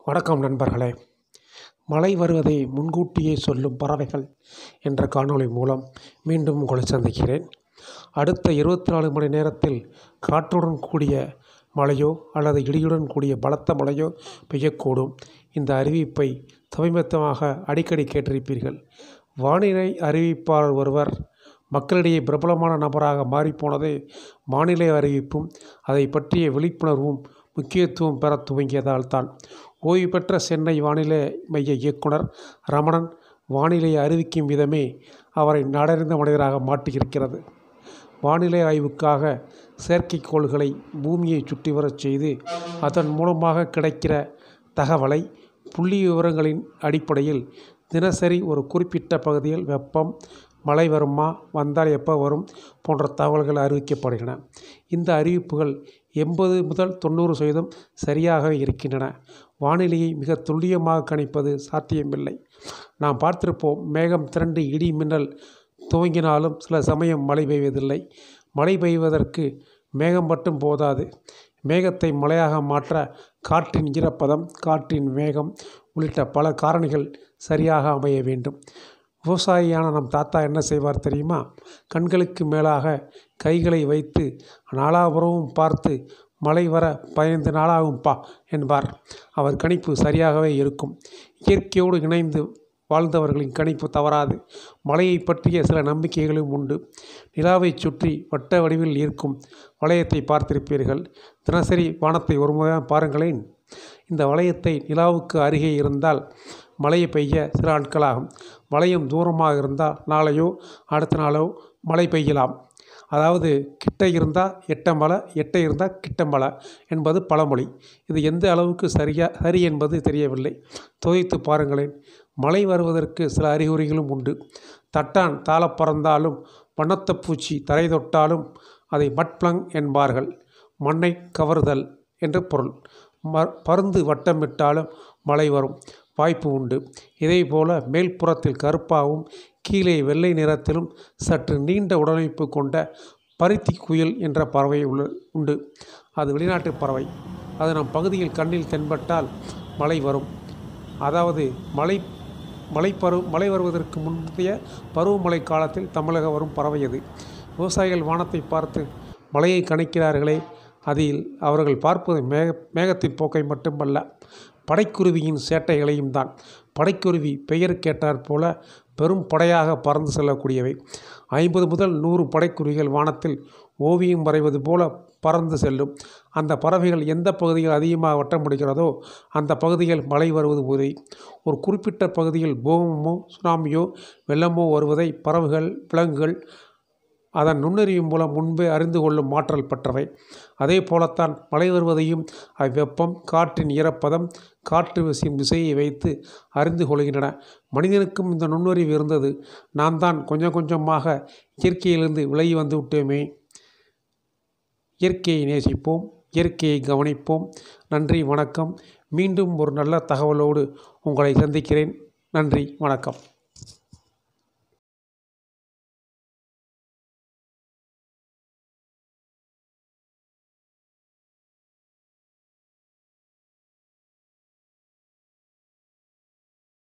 வணக்கம் நண்பர்களே மழை வருவதை முன்கூட்டியே சொல்லும் பறவைகள் என்ற காணொளி மூலம் மீண்டும் உங்களை சந்திக்கிறேன் அடுத்த இருபத்தி நாலு மணி நேரத்தில் காற்றுடன் கூடிய மழையோ அல்லது இடியுடன் கூடிய பலத்த மழையோ பெய்யக்கூடும் இந்த அறிவிப்பை சமீபத்தமாக அடிக்கடி கேட்டிருப்பீர்கள் வானிலை அறிவிப்பாளர் ஒருவர் மக்களிடையே பிரபலமான நபராக மாறிப்போனது வானிலை அறிவிப்பும் அதை பற்றிய விழிப்புணர்வும் முக்கியத்துவம் பெற துவங்கியதால் தான் ஓய்வு பெற்ற சென்னை வானிலை மைய இயக்குனர் ரமணன் வானிலையை அறிவிக்கும் விதமே அவரை நாடறிந்த மனிதராக மாற்றியிருக்கிறது வானிலை ஆய்வுக்காக செயற்கைக்கோள்களை பூமியை சுற்றி வரச் செய்து அதன் மூலமாக கிடைக்கிற தகவலை புள்ளி விவரங்களின் அடிப்படையில் தினசரி ஒரு குறிப்பிட்ட பகுதியில் வெப்பம் மழை வருமா வந்தால் எப்போ வரும் போன்ற தகவல்கள் அறிவிக்கப்படுகின்றன இந்த அறிவிப்புகள் எண்பது முதல் தொண்ணூறு சதவீதம் சரியாக இருக்கின்றன வானிலையை மிக துல்லியமாக கணிப்பது சாத்தியமில்லை நாம் பார்த்திருப்போம் மேகம் திரண்டு இடி மின்னல் துவங்கினாலும் சில சமயம் மழை பெய்வதில்லை மழை பெய்வதற்கு மேகம் மட்டும் போதாது மேகத்தை மழையாக மாற்ற காற்றின் ஈரப்பதம் காற்றின் வேகம் உள்ளிட்ட பல காரணிகள் சரியாக அமைய வேண்டும் விவசாயியான நம் தாத்தா என்ன செய்வார் தெரியுமா கண்களுக்கு மேலாக கைகளை வைத்து நாலாபுறமும் பார்த்து மழை வர பதினைந்து நாளாகும்பா என்பார் அவர் கணிப்பு சரியாகவே இருக்கும் இயற்கையோடு இணைந்து வாழ்ந்தவர்களின் கணிப்பு தவறாது மழையை பற்றிய சில நம்பிக்கைகளும் உண்டு நிலாவை சுற்றி வட்ட வடிவில் இருக்கும் வளையத்தை பார்த்திருப்பீர்கள் தினசரி வானத்தை ஒரு முறை பாருங்களேன் இந்த வளையத்தை நிலாவுக்கு அருகே இருந்தால் மழை பெய்ய சில நாட்களாகும் வளையம் தூரமாக இருந்தால் நாளையோ அடுத்த நாளோ மழை பெய்யலாம் அதாவது கிட்ட இருந்தால் எட்ட மழை எட்ட இருந்தால் கிட்ட மழை என்பது பழமொழி இது எந்த அளவுக்கு சரியா சரி என்பது தெரியவில்லை துவைத்து பாருங்களேன் மழை வருவதற்கு சில அறிகுறிகளும் உண்டு தட்டான் தாள பறந்தாலும் வண்ணத்த பூச்சி தரை தொட்டாலும் அதை மட்பிளங் என்பார்கள் மண்ணை கவருதல் என்று பொருள் ம பருந்து வட்டமிட்டாலும் மழை வரும் வாய்ப்பு உண்டு இதேபோல மேல்புறத்தில் கருப்பாகவும் கீழே வெள்ளை நிறத்திலும் சற்று நீண்ட உடலமைப்பு கொண்ட பருத்தி குயில் என்ற பறவை உள்ள உண்டு அது வெளிநாட்டு பறவை அது நம் பகுதியில் கண்ணில் தென்பட்டால் மழை வரும் அதாவது மழை மழை பரு மழை வருவதற்கு முந்தைய பருவமழை காலத்தில் தமிழக வரும் பறவை அது விவசாயிகள் வானத்தை பார்த்து மழையை கணிக்கிறார்களே அதில் அவர்கள் பார்ப்பது மேக மேகத்தின் போக்கை மட்டுமல்ல படைக்குருவியின் சேட்டைகளையும் தான் படைக்குருவி பெயர் கேட்டாற் போல பெரும் படையாக பறந்து செல்லக்கூடியவை ஐம்பது முதல் நூறு படைக்குருவிகள் வானத்தில் ஓவியம் வரைவது போல பறந்து செல்லும் அந்த பறவைகள் எந்த பகுதியில் அதிகமாக வட்டம் முடிக்கிறதோ அந்த பகுதியில் மழை வருவது உறுதி ஒரு குறிப்பிட்ட பகுதியில் பூகம்பமோ சுனாமியோ வெள்ளமோ வருவதை பறவைகள் விலங்குகள் அதன் நுண்ணறிவு மூலம் முன்பே அறிந்து கொள்ளும் ஆற்றல் பெற்றவை அதே போலத்தான் மழை வருவதையும் அவ்வெப்பம் காற்றின் ஈரப்பதம் காற்று வீசும் திசையை வைத்து அறிந்து கொள்கின்றன மனிதனுக்கும் இந்த நுண்ணறிவு இருந்தது நாம் தான் கொஞ்சம் கொஞ்சமாக இயற்கையிலிருந்து விலகி வந்து விட்டோமே இயற்கையை நேசிப்போம் இயற்கையை கவனிப்போம் நன்றி வணக்கம் மீண்டும் ஒரு நல்ல தகவலோடு உங்களை சந்திக்கிறேன் நன்றி வணக்கம்